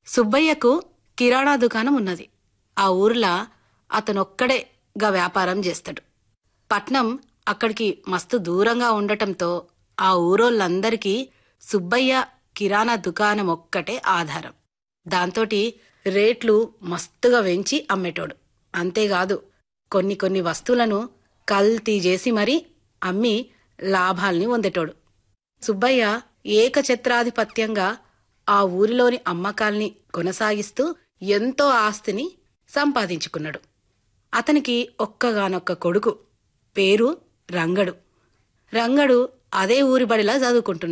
సుబ్బయ్యకు కిరాణా దుకాణం ఉన్నది ఆ ఊర్లా అతనొక్కడే గా వ్యాపారం చేస్తాడు పట్నం అక్కడికి మస్తు దూరంగా ఉండటంతో ఆ ఊరోళ్ళందరికీ సుబ్బయ్య కిరాణా దుకాణం ఒక్కటే ఆధారం దాంతోటి రేట్లు మస్తుగా పెంచి అమ్మేటోడు అంతేకాదు కొన్ని కొన్ని వస్తువులను కల్తీ చేసి మరీ అమ్మి లాభాల్ని పొందేటోడు సుబ్బయ్య ఏకఛత్రాధిపత్యంగా ఆ ఊరిలోని అమ్మకాల్ని కొనసాగిస్తూ ఎంతో ఆస్తిని సంపాదించుకున్నాడు అతనికి ఒక్కగానొక్క కొడుకు పేరు రంగడు రంగడు అదే ఊరి బడిలా చదువుకుంటున్నాడు